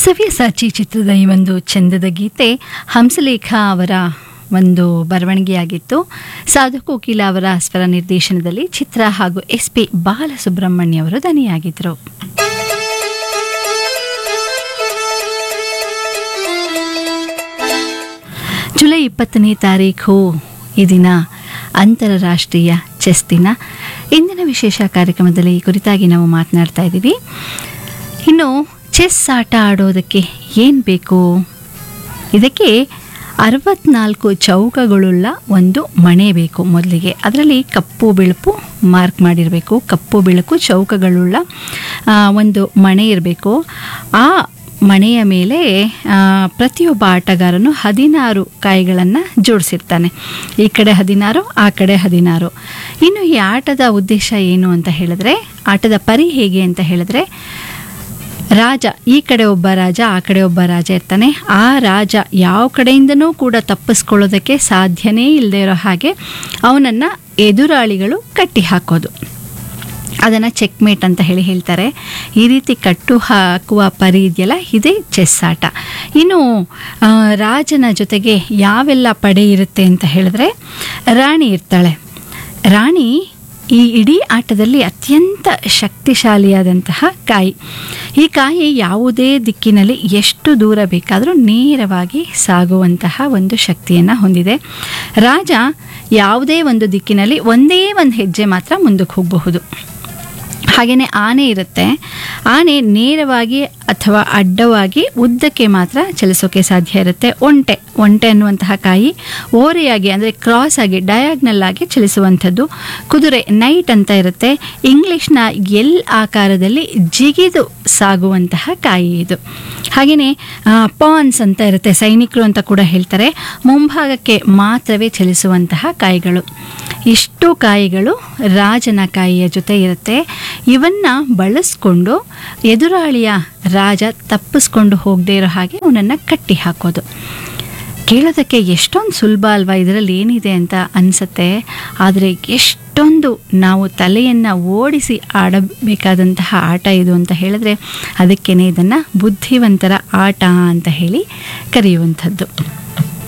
ಸವ್ಯಸಾಚಿ ಚಿತ್ರದ ಈ ಒಂದು ಚಂದದ ಗೀತೆ ಹಂಸಲೇಖ ಅವರ ಒಂದು ಬರವಣಿಗೆಯಾಗಿತ್ತು ಸಾಧು ಕೋಕಿಲ ಅವರ ಸ್ವರ ನಿರ್ದೇಶನದಲ್ಲಿ ಚಿತ್ರ ಹಾಗೂ ಎಸ್ ಪಿ ಬಾಲಸುಬ್ರಹ್ಮಣ್ಯ ಅವರು ದನಿಯಾಗಿದ್ದರು ಜುಲೈ ಇಪ್ಪತ್ತನೇ ತಾರೀಖು ಈ ದಿನ ಅಂತಾರಾಷ್ಟ್ರೀಯ ಚೆಸ್ ದಿನ ಇಂದಿನ ವಿಶೇಷ ಕಾರ್ಯಕ್ರಮದಲ್ಲಿ ಈ ಕುರಿತಾಗಿ ನಾವು ಮಾತನಾಡ್ತಾ ಇದ್ದೀವಿ ಇನ್ನು ಚೆಸ್ ಆಟ ಆಡೋದಕ್ಕೆ ಏನು ಬೇಕು ಇದಕ್ಕೆ ಅರವತ್ನಾಲ್ಕು ಚೌಕಗಳುಳ್ಳ ಒಂದು ಮಣೆ ಬೇಕು ಮೊದಲಿಗೆ ಅದರಲ್ಲಿ ಕಪ್ಪು ಬಿಳುಪು ಮಾರ್ಕ್ ಮಾಡಿರಬೇಕು ಕಪ್ಪು ಬೆಳಕು ಚೌಕಗಳುಳ್ಳ ಆ, ಒಂದು ಮಣೆ ಇರಬೇಕು ಆ ಮಣೆಯ ಮೇಲೆ ಆ, ಪ್ರತಿಯೊಬ್ಬ ಆಟಗಾರನು ಹದಿನಾರು ಕಾಯಿಗಳನ್ನು ಜೋಡಿಸಿರ್ತಾನೆ ಈ ಕಡೆ ಹದಿನಾರು ಆ ಕಡೆ ಹದಿನಾರು ಇನ್ನು ಈ ಆಟದ ಉದ್ದೇಶ ಏನು ಅಂತ ಹೇಳಿದ್ರೆ ಆಟದ ಪರಿ ಹೇಗೆ ಅಂತ ಹೇಳಿದ್ರೆ ರಾಜ ಈ ಕಡೆ ಒಬ್ಬ ರಾಜ ಆ ಕಡೆ ಒಬ್ಬ ರಾಜ ಇರ್ತಾನೆ ಆ ರಾಜ ಯಾವ ಕಡೆಯಿಂದನೂ ಕೂಡ ತಪ್ಪಿಸ್ಕೊಳ್ಳೋದಕ್ಕೆ ಸಾಧ್ಯನೇ ಇಲ್ಲದೆ ಇರೋ ಹಾಗೆ ಅವನನ್ನು ಎದುರಾಳಿಗಳು ಕಟ್ಟಿ ಹಾಕೋದು ಅದನ್ನು ಚೆಕ್ಮೇಟ್ ಅಂತ ಹೇಳಿ ಹೇಳ್ತಾರೆ ಈ ರೀತಿ ಕಟ್ಟು ಹಾಕುವ ಪರಿ ಇದೆಯಲ್ಲ ಇದೇ ಚೆಸ್ ಆಟ ಇನ್ನು ಆ, ರಾಜನ ಜೊತೆಗೆ ಯಾವೆಲ್ಲ ಪಡೆ ಇರುತ್ತೆ ಅಂತ ಹೇಳಿದ್ರೆ ರಾಣಿ ಇರ್ತಾಳೆ ರಾಣಿ ಈ ಇಡೀ ಆಟದಲ್ಲಿ ಅತ್ಯಂತ ಶಕ್ತಿಶಾಲಿಯಾದಂತಹ ಕಾಯಿ ಈ ಕಾಯಿ ಯಾವುದೇ ದಿಕ್ಕಿನಲ್ಲಿ ಎಷ್ಟು ದೂರ ಬೇಕಾದರೂ ನೇರವಾಗಿ ಸಾಗುವಂತಹ ಒಂದು ಶಕ್ತಿಯನ್ನು ಹೊಂದಿದೆ ರಾಜ ಯಾವುದೇ ಒಂದು ದಿಕ್ಕಿನಲ್ಲಿ ಒಂದೇ ಒಂದು ಹೆಜ್ಜೆ ಮಾತ್ರ ಮುಂದಕ್ಕೆ ಹೋಗಬಹುದು ಹಾಗೆಯೇ ಆನೆ ಇರುತ್ತೆ ಆನೆ ನೇರವಾಗಿ ಅಥವಾ ಅಡ್ಡವಾಗಿ ಉದ್ದಕ್ಕೆ ಮಾತ್ರ ಚಲಿಸೋಕೆ ಸಾಧ್ಯ ಇರುತ್ತೆ ಒಂಟೆ ಒಂಟೆ ಅನ್ನುವಂತಹ ಕಾಯಿ ಓರೆಯಾಗಿ ಅಂದರೆ ಕ್ರಾಸ್ ಆಗಿ ಡಯಾಗ್ನಲ್ ಆಗಿ ಚಲಿಸುವಂಥದ್ದು ಕುದುರೆ ನೈಟ್ ಅಂತ ಇರುತ್ತೆ ಇಂಗ್ಲಿಷ್ನ ಎಲ್ ಆಕಾರದಲ್ಲಿ ಜಿಗಿದು ಸಾಗುವಂತಹ ಕಾಯಿ ಇದು ಹಾಗೆಯೇ ಪಾನ್ಸ್ ಅಂತ ಇರುತ್ತೆ ಸೈನಿಕರು ಅಂತ ಕೂಡ ಹೇಳ್ತಾರೆ ಮುಂಭಾಗಕ್ಕೆ ಮಾತ್ರವೇ ಚಲಿಸುವಂತಹ ಕಾಯಿಗಳು ಇಷ್ಟು ಕಾಯಿಗಳು ರಾಜನ ಕಾಯಿಯ ಜೊತೆ ಇರುತ್ತೆ ಇವನ್ನ ಬಳಸ್ಕೊಂಡು ಎದುರಾಳಿಯ ರಾಜ ತಪ್ಪಿಸ್ಕೊಂಡು ಹೋಗದೇ ಇರೋ ಹಾಗೆ ಅವನನ್ನು ಕಟ್ಟಿ ಹಾಕೋದು ಕೇಳೋದಕ್ಕೆ ಎಷ್ಟೊಂದು ಸುಲಭ ಅಲ್ವಾ ಇದರಲ್ಲಿ ಏನಿದೆ ಅಂತ ಅನಿಸುತ್ತೆ ಆದರೆ ಎಷ್ಟೊಂದು ನಾವು ತಲೆಯನ್ನು ಓಡಿಸಿ ಆಡಬೇಕಾದಂತಹ ಆಟ ಇದು ಅಂತ ಹೇಳಿದ್ರೆ ಅದಕ್ಕೇ ಇದನ್ನು ಬುದ್ಧಿವಂತರ ಆಟ ಅಂತ ಹೇಳಿ ಕರೆಯುವಂಥದ್ದು